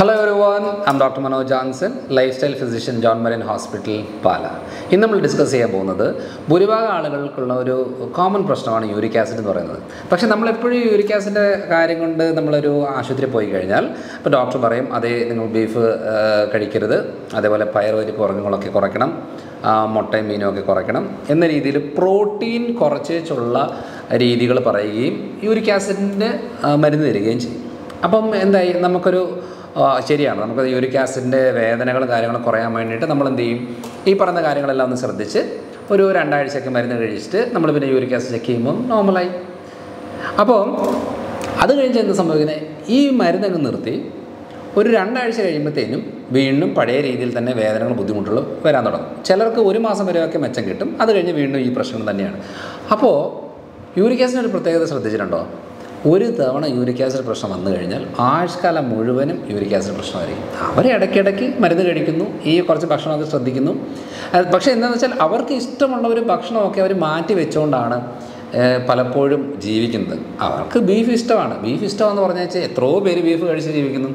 hello everyone I'm doctor Manoj Johnson lifestyle physician John Marian hospital Pala ഇന്ന് നമ്മൾ discuss ചെയ്യാൻ പോകുന്നത് ഭൂരിഭാഗം ആളുകൾക്കുള്ള ഒരു കോമൺ പ്രശ്നമാണ് യൂരിക് ആസിഡ് എന്ന് പറയുന്നത് പക്ഷേ നമ്മളെപ്പോഴും യൂരിക് ആസിഡിൻ്റെ കാര്യം കൊണ്ട് നമ്മളൊരു ആശുപത്രി പോയി കഴിഞ്ഞാൽ ഇപ്പോൾ ഡോക്ടർ പറയും അതേ നിങ്ങൾ ബീഫ് കഴിക്കരുത് അതേപോലെ പയറുപരിപ്പ് വർഗ്ഗങ്ങളൊക്കെ കുറയ്ക്കണം ആ, മുട്ടയും മീനും ഒക്കെ കുറയ്ക്കണം എന്ന രീതിയിൽ പ്രോട്ടീൻ കുറച്ചേച്ചുള്ള രീതികൾ പറയുകയും യൂരിക് ആസിഡിൻ്റെ മരുന്ന് തരികയും ചെയ്യും അപ്പം എന്തായി നമുക്കൊരു ആ, ശരിയാണ് നമുക്ക് യൂരിക് ആസിഡിൻ്റെ വേദനകളും കാര്യങ്ങളും കുറയാൻ വേണ്ടിയിട്ട് നമ്മൾ എന്ത് ചെയ്യും ഈ പറയുന്ന കാര്യങ്ങളെല്ലാം ഒന്ന് ശ്രദ്ധിച്ച് ഒരു രണ്ടാഴ്ചയൊക്കെ മരുന്ന് കഴിച്ചിട്ട് നമ്മൾ പിന്നെ യൂരിക് ആസിഡ് ചെക്ക് ചെയ്യുമ്പം നോർമലായി അപ്പോൾ അത് കഴിഞ്ഞ് എന്ത് സംഭവിക്കുന്നത് ഈ മരുന്നങ്ങ് നിർത്തി ഒരു രണ്ടാഴ്ച കഴിയുമ്പോഴത്തേനും വീണ്ടും പഴയ രീതിയിൽ തന്നെ വേദനകളും ബുദ്ധിമുട്ടുകളും വരാൻ തുടങ്ങും ചിലർക്ക് ഒരു മാസം വരെയൊക്കെ മെച്ചം കിട്ടും അത് കഴിഞ്ഞ് വീണ്ടും ഈ പ്രശ്നം തന്നെയാണ് അപ്പോൾ യൂരിക് ആസിഡിൻ്റെ ഒരു പ്രത്യേകത ശ്രദ്ധിച്ചിട്ടുണ്ടോ ഒരു തവണ യൂരിക് ആസിഡ് പ്രശ്നം വന്നു കഴിഞ്ഞാൽ ആഴ്ചക്കാലം മുഴുവനും യൂരിക് ആസിഡ് പ്രശ്നമായിരിക്കും അവർ ഇടയ്ക്കിടയ്ക്ക് മരുന്ന് കഴിക്കുന്നു ഈ കുറച്ച് ഭക്ഷണമൊക്കെ ശ്രദ്ധിക്കുന്നു അത് പക്ഷേ എന്താണെന്ന് വെച്ചാൽ അവർക്ക് ഇഷ്ടമുള്ള ഒരു ഭക്ഷണമൊക്കെ അവർ മാറ്റി വെച്ചുകൊണ്ടാണ് ഏഹ്, പലപ്പോഴും ജീവിക്കുന്നത് അവർക്ക് ബീഫ് ഇഷ്ടമാണ് ബീഫ് ഇഷ്ടമെന്ന് പറഞ്ഞു വെച്ചാൽ എത്രയോ പേര് ബീഫ് കഴിച്ച് ജീവിക്കുന്നു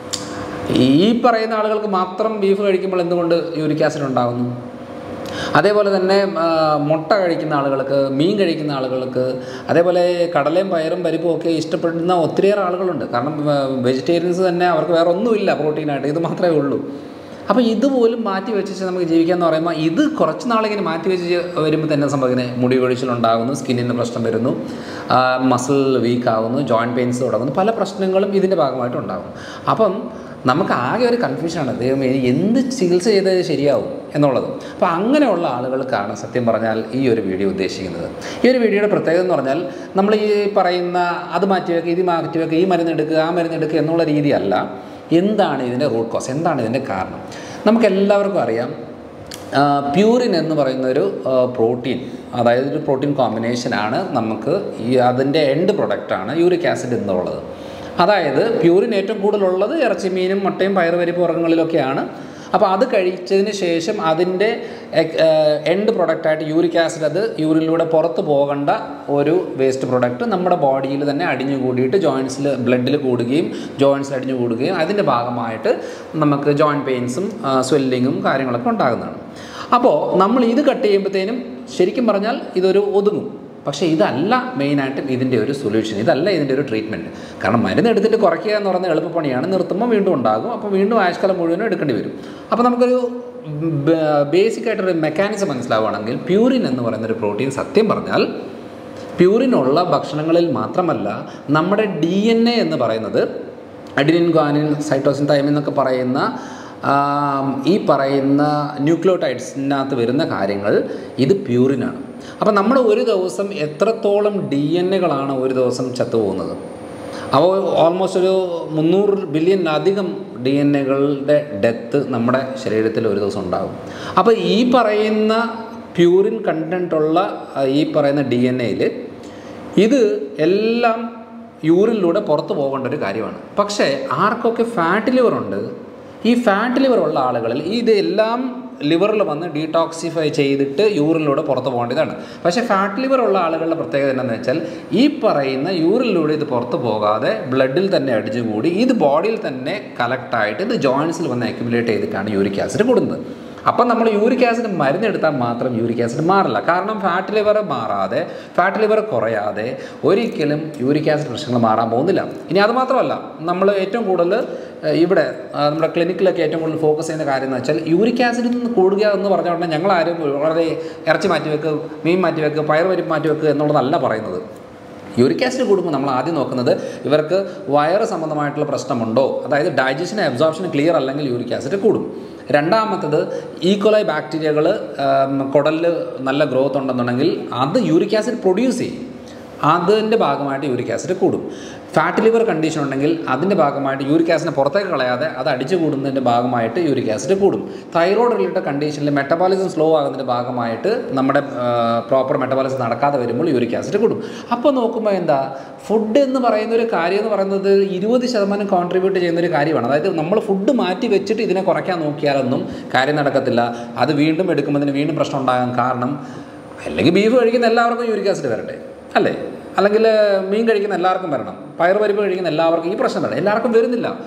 ഈ പറയുന്ന ആളുകൾക്ക് മാത്രം ബീഫ് കഴിക്കുമ്പോൾ എന്തുകൊണ്ട് യൂരിക് ആസിഡ് ഉണ്ടാകുന്നു അതേപോലെ തന്നെ ആ, മുട്ട കഴിക്കുന്ന ആളുകൾക്ക് മീൻ കഴിക്കുന്ന ആളുകൾക്ക് അതേപോലെ കടലയും പയറും പരിപ്പും ഒക്കെ ഇഷ്ടപ്പെടുന്ന ഒത്തിരിയേറെ ആളുകളുണ്ട് കാരണം വെജിറ്റേറിയൻസ് തന്നെ അവർക്ക് വേറെ ഒന്നുമില്ല പ്രോട്ടീനായിട്ട് ഇത് മാത്രമേ ഉള്ളൂ അപ്പോൾ ഇതുപോലും മാറ്റി വെച്ച് നമുക്ക് ജീവിക്കാന്ന് പറയുമ്പോൾ ഇത് കുറച്ച് നാളിങ്ങനെ മാറ്റി വെച്ച് വരുമ്പോൾ തന്നെ സംഭവിക്കുന്നത് മുടി കൊഴിച്ചിലുണ്ടാകുന്നു സ്കിന്നിന് പ്രശ്നം വരുന്നു മസിൽ വീക്ക് ആകുന്നു ജോയിൻറ്റ് പെയിൻസ് തുടങ്ങുന്നു പല പ്രശ്നങ്ങളും ഇതിൻ്റെ ഭാഗമായിട്ട് ഉണ്ടാകും അപ്പം നമുക്ക് ആകെ ഒരു കൺഫ്യൂഷനാണ് ദൈവം എന്ത് ചികിത്സ ചെയ്തത് ശരിയാവും എന്നുള്ളത് അപ്പോൾ അങ്ങനെയുള്ള ആളുകൾക്കാണ് സത്യം പറഞ്ഞാൽ ഈ ഒരു വീഡിയോ ഉദ്ദേശിക്കുന്നത് ഈ ഒരു വീഡിയോയുടെ പ്രത്യേകത എന്ന് പറഞ്ഞാൽ നമ്മൾ ഈ പറയുന്ന അത് മാറ്റിവെക്കുക ഇത് മാറ്റിവെക്കുക ഈ മരുന്ന് എടുക്കുക ആ മരുന്ന് എടുക്കുക എന്നുള്ള രീതിയല്ല എന്താണ് ഇതിൻ്റെ റൂട്ട് കോസ് എന്താണ് ഇതിൻ്റെ കാരണം നമുക്ക് എല്ലാവർക്കും അറിയാം പ്യൂറിൻ എന്ന് പറയുന്ന ഒരു പ്രോട്ടീൻ അതായത് ഒരു പ്രോട്ടീൻ കോമ്പിനേഷനാണ് നമുക്ക് ഈ അതിൻ്റെ എൻഡ് പ്രൊഡക്റ്റാണ് യൂറിക് ആസിഡ് എന്നുള്ളത് അതായത് പ്യൂറിൻ ഏറ്റവും കൂടുതലുള്ളത് ഇറച്ചി മീനും മുട്ടയും പയറുപരിപ്പ് വർഗ്ഗങ്ങളിലൊക്കെയാണ് അപ്പോൾ അത് കഴിച്ചതിന് ശേഷം അതിൻ്റെ എൻഡ് പ്രൊഡക്റ്റായിട്ട് യൂറിക് ആസിഡ് അത് യൂറിനിലൂടെ പുറത്ത് പോകേണ്ട ഒരു വേസ്റ്റ് പ്രൊഡക്റ്റ് നമ്മുടെ ബോഡിയിൽ തന്നെ അടിഞ്ഞു കൂടിയിട്ട് ജോയിൻസിൽ ബ്ലഡിൽ കൂടുകയും ജോയിൻസിൽ അടിഞ്ഞു കൂടുകയും അതിൻ്റെ ഭാഗമായിട്ട് നമുക്ക് ജോയിൻറ്റ് പെയിൻസും സ്വെല്ലിങ്ങും കാര്യങ്ങളൊക്കെ ഉണ്ടാകുന്നതാണ് അപ്പോൾ നമ്മൾ ഇത് കട്ട് ചെയ്യുമ്പോഴത്തേനും ശരിക്കും പറഞ്ഞാൽ ഇതൊരു ഒതുങ്ങും പക്ഷേ ഇതല്ല മെയിനായിട്ടും ഇതിൻ്റെ ഒരു സൊല്യൂഷൻ ഇതല്ല ഇതിൻ്റെ ഒരു ട്രീറ്റ്മെൻറ്റ് കാരണം മരുന്ന് എടുത്തിട്ട് കുറയ്ക്കുക എന്ന് പറയുന്നത് എളുപ്പപ്പണിയാണ് നിർത്തുമ്പോൾ വീണ്ടും ഉണ്ടാകും അപ്പോൾ വീണ്ടും ആയുഷ്കാലം മുഴുവനും എടുക്കേണ്ടി വരും അപ്പോൾ നമുക്കൊരു ബേസിക് ആയിട്ടൊരു മെക്കാനിസം മനസ്സിലാവുകയാണെങ്കിൽ പ്യൂറിൻ എന്ന് പറയുന്ന ഒരു പ്രോട്ടീൻ സത്യം പറഞ്ഞാൽ പ്യൂറിനുള്ള ഭക്ഷണങ്ങളിൽ മാത്രമല്ല നമ്മുടെ ഡി എൻ എ എന്ന് പറയുന്നത് അഡിനിൻ ഗ്വാനിൻ സൈറ്റോസിൻ തൈമിൻ എന്നൊക്കെ പറയുന്ന ആം, ഈ പറയുന്ന ന്യൂക്ലിയോടൈഡ്സിനകത്ത് വരുന്ന കാര്യങ്ങൾ ഇത് പ്യൂറിനാണ് അപ്പോൾ നമ്മൾ ഒരു ദിവസം എത്രത്തോളം ഡി എൻ എകളാണ് ഒരു ദിവസം ചത്തുപോകുന്നത് അപ്പോൾ ഓൾമോസ്റ്റ് ഒരു മുന്നൂറ് ബില്യണിലധികം ഡി എൻ എകളുടെ ഡെത്ത് നമ്മുടെ ശരീരത്തിൽ ഒരു ദിവസം ഉണ്ടാകും അപ്പോൾ ഈ പറയുന്ന പ്യൂറിൻ കണ്ടൻറ്റുള്ള ഈ പറയുന്ന ഡി എൻ എയിൽ ഇത് എല്ലാം യൂറിനിലൂടെ പുറത്തു പോകേണ്ട ഒരു കാര്യമാണ് പക്ഷേ ആർക്കൊക്കെ ഫാറ്റ് ലിവർ ഉണ്ട് ഈ ഫാറ്റ് ലിവർ ഉള്ള ആളുകളിൽ ഇതെല്ലാം ലിവറിൽ വന്ന് ഡീടോക്സിഫൈ ചെയ്തിട്ട് യൂറിനിലൂടെ പുറത്തു പോകേണ്ടതാണ് പക്ഷേ ഫാറ്റ് ലിവർ ഉള്ള ആളുകളുടെ പ്രത്യേകത എന്താണെന്ന് വെച്ചാൽ ഈ പറയുന്ന യൂറിനിലൂടെ ഇത് പുറത്തു പോകാതെ ബ്ലഡിൽ തന്നെ അടിച്ചുകൂടി ഇത് ബോഡിയിൽ തന്നെ കലക്റ്റായിട്ട് ഇത് ജോയിൻസിൽ വന്ന് അക്യുമുലേറ്റ് ചെയ്തിട്ടാണ് യൂറിക് ആസിഡ് കൂടുന്നത് അപ്പം നമ്മൾ യൂറിക് ആസിഡ് മരുന്നെടുത്താൽ മാത്രം യൂറിക് ആസിഡ് മാറില്ല കാരണം ഫാറ്റ് ലിവർ മാറാതെ ഫാറ്റ് ലിവർ കുറയാതെ ഒരിക്കലും യൂറിക് ആസിഡ് പ്രശ്നങ്ങൾ മാറാൻ പോകുന്നില്ല ഇനി അത് മാത്രമല്ല നമ്മൾ ഏറ്റവും കൂടുതൽ ഏഹ്, ഇവിടെ ആ, നമ്മുടെ ക്ലിനിക്കിലൊക്കെ ഏറ്റവും കൂടുതൽ ഫോക്കസ് ചെയ്യുന്ന കാര്യം എന്ന് വെച്ചാൽ യൂറിക് ആസിഡിൽ നിന്ന് കൂടുക എന്ന് പറഞ്ഞ ഉടനെ ഞങ്ങളാരും വളരെ ഇറച്ചി മാറ്റി വെക്കുക മീൻ മാറ്റി വെക്കുക പയറുപരിപ്പ് മാറ്റി വെക്കുക എന്നുള്ളതല്ല പറയുന്നത് യൂറിക് ആസിഡ് കൂടുമ്പോൾ നമ്മൾ ആദ്യം നോക്കുന്നത് ഇവർക്ക് വയറ് സംബന്ധമായിട്ടുള്ള പ്രശ്നമുണ്ടോ അതായത് ഡൈജഷൻ അബ്സോർപ്ഷൻ ക്ലിയർ അല്ലെങ്കിൽ യൂറിക് ആസിഡ് കൂടും രണ്ടാമത്തത് ഈക്വലായി ബാക്ടീരിയകൾ കുടലിൽ നല്ല ഗ്രോത്ത് ഉണ്ടെന്നുണ്ടെങ്കിൽ അത് യൂറിക് ആസിഡ് പ്രൊഡ്യൂസ് ചെയ്യും അതിൻ്റെ ഭാഗമായിട്ട് യൂറിക് ആസിഡ് കൂടും ഫാറ്റ് ലിവർ കണ്ടീഷൻ ഉണ്ടെങ്കിൽ അതിൻ്റെ ഭാഗമായിട്ട് യൂറിക് ആസിഡിനെ പുറത്തേക്ക് കളയാതെ അത് അടിച്ചു കൂടുന്നതിൻ്റെ ഭാഗമായിട്ട് യൂറിക് ആസിഡ് കൂടും തൈറോയ്ഡ് റിലേറ്റഡ് കണ്ടീഷനിൽ മെറ്റബോളിസം സ്ലോ ആകുന്നതിൻ്റെ ഭാഗമായിട്ട് നമ്മുടെ പ്രോപ്പർ മെറ്റബോളിസം നടക്കാതെ വരുമ്പോൾ യൂറിക് ആസിഡ് കൂടും അപ്പോൾ നോക്കുമ്പോൾ എന്താ ഫുഡ് എന്ന് പറയുന്ന ഒരു കാര്യം എന്ന് പറയുന്നത് ഇരുപത് ശതമാനം കോൺട്രിബ്യൂട്ട് ചെയ്യുന്ന ഒരു കാര്യമാണ് അതായത് നമ്മൾ ഫുഡ് മാറ്റി വെച്ചിട്ട് ഇതിനെ കുറയ്ക്കാൻ നോക്കിയാലൊന്നും കാര്യം നടക്കത്തില്ല അത് വീണ്ടും എടുക്കുമ്പോൾ വീണ്ടും പ്രശ്നം ഉണ്ടാകാൻ കാരണം അല്ലെങ്കിൽ ബീഫ് കഴിക്കുന്ന എല്ലാവർക്കും യൂറിക് ആസിഡ് വരട്ടെ അല്ലേ അല്ലെങ്കിൽ മീൻ കഴിക്കുന്ന എല്ലാവർക്കും വരണം പയറുപരിപ്പ് കഴിക്കുന്ന എല്ലാവർക്കും ഈ പ്രശ്നം വരണം എല്ലാവർക്കും വരുന്നില്ല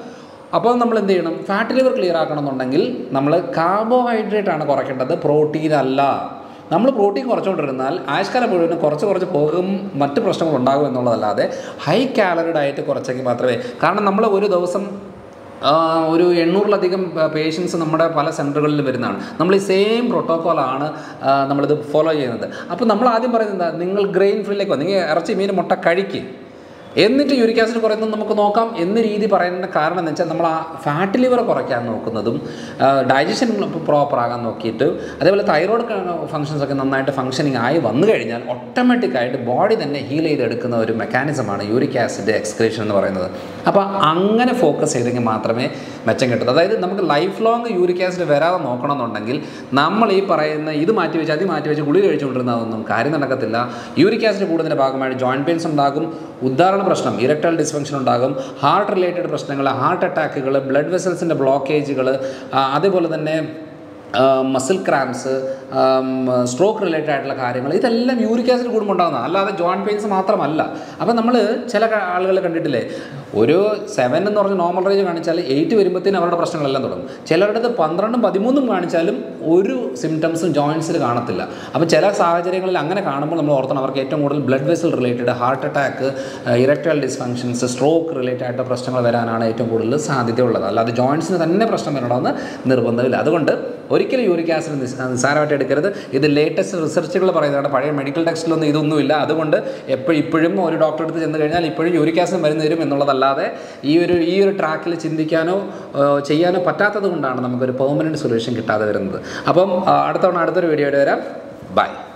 അപ്പോൾ നമ്മൾ എന്ത് ചെയ്യണം ഫാറ്റ് ലിവർ ക്ലിയർ ആക്കണമെന്നുണ്ടെങ്കിൽ നമ്മൾ കാർബോഹൈഡ്രേറ്റ് ആണ് കുറയ്ക്കേണ്ടത് പ്രോട്ടീൻ അല്ല നമ്മൾ പ്രോട്ടീൻ കുറച്ചുകൊണ്ടിരുന്നാൽ ആയുഷ്കാലം മുഴുവനും കുറച്ച് കുറച്ച് പോകും മറ്റ് പ്രശ്നങ്ങൾ ഉണ്ടാകും എന്നുള്ളതല്ലാതെ ഹൈ കാലറി ഡയറ്റ് കുറച്ചെങ്കിൽ മാത്രമേ കാരണം നമ്മൾ ഒരു ദിവസം ആ, ഒരു എണ്ണൂറിലധികം പേഷ്യൻസ് നമ്മുടെ പല സെൻറ്ററുകളിൽ വരുന്നതാണ് നമ്മൾ ഈ സെയിം പ്രോട്ടോക്കോളാണ് നമ്മളിത് ഫോളോ ചെയ്യുന്നത് അപ്പോൾ നമ്മൾ ആദ്യം പറയുന്നത് എന്താ നിങ്ങൾ ഗ്രെയിൻ ഫ്രീയിലേക്ക് നിങ്ങൾ ഇറച്ചി മീൻ മുട്ട കഴിക്കുക എന്നിട്ട് യൂരിക് ആസിഡ് കുറയുന്നത് നമുക്ക് നോക്കാം എന്ന രീതി പറയുന്ന കാരണം എന്ന് വെച്ചാൽ നമ്മൾ ആ ഫാറ്റ് ലിവർ കുറയ്ക്കാൻ നോക്കുന്നതും ഡൈജഷൻ പ്രോപ്പർ ആകാൻ നോക്കിയിട്ട് അതേപോലെ തൈറോയ്ഡ് ഫങ്ഷൻസ് ഒക്കെ നന്നായിട്ട് ഫങ്ഷനിങ് ആയി വന്നു കഴിഞ്ഞാൽ ഓട്ടോമാറ്റിക്കായിട്ട് ബോഡി തന്നെ ഹീൽ ചെയ്തെടുക്കുന്ന ഒരു മെക്കാനിസമാണ് യൂരിക് ആസിഡ് എക്സ്ക്രീഷൻ എന്ന് പറയുന്നത് അപ്പോൾ അങ്ങനെ ഫോക്കസ് ചെയ്തെങ്കിൽ മാത്രമേ മെച്ചം കിട്ടുള്ളൂ അതായത് നമുക്ക് ലൈഫ് ലോങ് യൂരിക് ആസിഡ് വരാതെ നോക്കണമെന്നുണ്ടെങ്കിൽ നമ്മൾ ഈ പറയുന്ന ഇത് മാറ്റി വെച്ച് അത് മാറ്റി വെച്ച് ഗുളി കഴിച്ചുകൊണ്ടിരുന്നതൊന്നും കാര്യം നടക്കത്തില്ല യൂരിക് ആസിഡ് കൂടുന്നതിൻ്റെ ഭാഗമായിട്ട് ജോയിൻറ്റ് പെയിൻസ് ഉണ്ടാകും ഉദാഹരണ പ്രശ്നം ഇറക്ടൽ ഡിസ്ഫങ്ഷൻ ഉണ്ടാകും ഹാർട്ട് റിലേറ്റഡ് പ്രശ്നങ്ങൾ ഹാർട്ട് അറ്റാക്കുകൾ ബ്ലഡ് വെസൽസിൻ്റെ ബ്ലോക്കേജുകൾ അതേപോലെ തന്നെ മസിൽ ക്രാംസ് സ്ട്രോക്ക് റിലേറ്റഡ് ആയിട്ടുള്ള കാര്യങ്ങൾ ഇതെല്ലാം യൂറിക് ആസിഡ് കൂടുമ്പോൾ ഉണ്ടാകുന്നതാണ് അല്ലാതെ ജോയിൻറ്റ് പെയിൻസ് മാത്രമല്ല അപ്പോൾ നമ്മൾ ചില ആളുകൾ കണ്ടിട്ടില്ലേ ഒരു സെവൻ എന്ന് പറഞ്ഞ നോർമൽ റേഞ്ച് കാണിച്ചാൽ എയ്റ്റ് വരുമ്പോഴത്തേനും അവരുടെ പ്രശ്നങ്ങളെല്ലാം തുടങ്ങും ചിലരുടെ പന്ത്രണ്ടും പതിമൂന്നും കാണിച്ചാലും ഒരു സിംറ്റംസും ജോയിൻസിൽ കാണത്തില്ല അപ്പോൾ ചില സാഹചര്യങ്ങളിൽ അങ്ങനെ കാണുമ്പോൾ നമ്മൾ ഓർത്തണം അവർക്ക് ഏറ്റവും കൂടുതൽ blood vessel related heart attack erectile dysfunctions stroke related ആയിട്ട് പ്രശ്നങ്ങൾ വരാനാണ് ഏറ്റവും കൂടുതൽ സാധ്യതയുള്ളത് അല്ലാതെ ജോയിൻസിന് തന്നെ പ്രശ്നം വരണമെന്ന് നിർബന്ധമില്ല അതുകൊണ്ട് ഒരിക്കലും യൂറിക് ആസിഡ് നിസ്സാരമായിട്ട് എടുക്കരുത് ഇത് ലേറ്റസ്റ്റ് റിസർച്ചുകൾ പറയുന്നതാണ് പഴയ മെഡിക്കൽ ടെക്സ്റ്റിലൊന്നും ഇതൊന്നുമില്ല അതുകൊണ്ട് എപ്പോഴും ഇപ്പോഴും ഒരു ഡോക്ടറെ അടുത്ത് ചെന്ന് കഴിഞ്ഞാൽ ഇപ്പോഴും യൂറിക് ആസിഡ് മരുന്ന് തരും എന്നുള്ളതല്ലാതെ ഈ ഒരു ഈ ഒരു ട്രാക്കിൽ ചിന്തിക്കാനോ ഏഹ്, ചെയ്യാനോ പറ്റാത്തത് കൊണ്ടാണ് നമുക്കൊരു പെർമനൻറ്റ് സൊല്യൂഷൻ കിട്ടാതെ വരുന്നത് അപ്പം ആ, അടുത്ത തവണ അടുത്തൊരു വീഡിയോയുടെ വരാം ബൈ